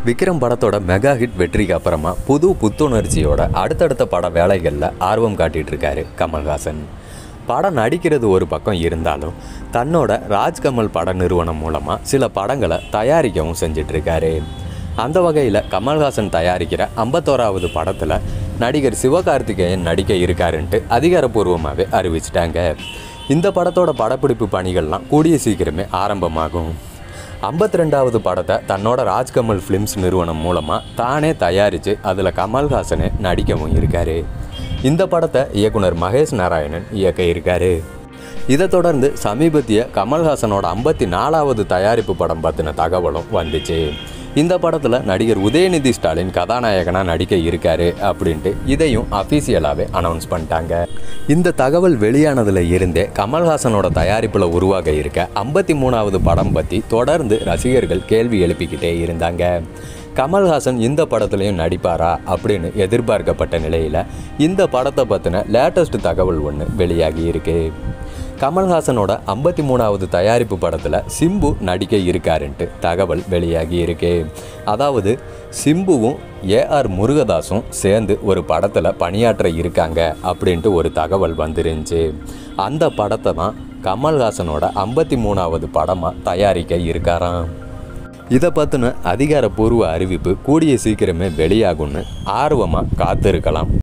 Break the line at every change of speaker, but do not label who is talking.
விக்ரம் படத்தோட mega hit வெற்றிக்கு அப்புறமா புது புத்துணர்ச்சியோட அடுத்தடுத்த பட வேலைகளில் ஆர்வம் காட்டிட்டு இருக்காரு கமல்ஹாசன் படம் நடிக்கிறது ஒரு பக்கம் இருந்தாலும் தன்னோட ராஜ்கமல் பட நிறுவனம் மூலமாக சில படங்களை தயாரிக்கவும் செஞ்சிட்டு இருக்காரு அந்த வகையில் கமல்ஹாசன் தயாரிக்கிற ஐம்பத்தோராவது படத்தில் நடிகர் சிவகார்த்திகேயன் நடிக்க இருக்காருன்ட்டு அதிகாரப்பூர்வமாகவே அறிவிச்சிட்டாங்க இந்த படத்தோட படப்பிடிப்பு பணிகள்லாம் கூடிய சீக்கிரமே ஆரம்பமாகும் ஐம்பத்தி ரெண்டாவது படத்தை தன்னோட ராஜ்கமல் ஃபிலிம்ஸ் நிறுவனம் மூலமாக தானே தயாரித்து அதில் கமல்ஹாசனை நடிக்கவும் இருக்காரு இந்த படத்தை இயக்குனர் மகேஷ் நாராயணன் இயக்க இருக்காரு இதை தொடர்ந்து சமீபத்திய கமல்ஹாசனோட ஐம்பத்தி நாலாவது தயாரிப்பு படம் பற்றின தகவலும் வந்துச்சு இந்த படத்தில் நடிகர் உதயநிதி ஸ்டாலின் கதாநாயகனாக நடிக்க இருக்காரு அப்படின்ட்டு இதையும் அஃபீஷியலாகவே அனௌன்ஸ் பண்ணிட்டாங்க இந்த தகவல் வெளியானதுல இருந்தே கமல்ஹாசனோட தயாரிப்பில் உருவாக இருக்க ஐம்பத்தி மூணாவது படம் பற்றி தொடர்ந்து ரசிகர்கள் கேள்வி எழுப்பிக்கிட்டே இருந்தாங்க கமல்ஹாசன் இந்த படத்துலையும் நடிப்பாரா அப்படின்னு எதிர்பார்க்கப்பட்ட நிலையில் இந்த படத்தை பற்றின லேட்டஸ்ட் தகவல் ஒன்று வெளியாகி இருக்கு கமல்ஹாசனோட ஐம்பத்தி மூணாவது தயாரிப்பு படத்தில் சிம்பு நடிக்க இருக்காருன்ட்டு தகவல் வெளியாகி இருக்கு அதாவது சிம்புவும் ஏஆர் முருகதாஸும் சேர்ந்து ஒரு படத்தில் பணியாற்ற இருக்காங்க அப்படின்ட்டு ஒரு தகவல் வந்துருந்துச்சு அந்த படத்தை தான் கமல்ஹாசனோட ஐம்பத்தி மூணாவது படமாக தயாரிக்க இருக்காராம் இதை பற்றின அதிகாரப்பூர்வ அறிவிப்பு கூடிய சீக்கிரமே வெளியாகும்னு ஆர்வமாக காத்திருக்கலாம்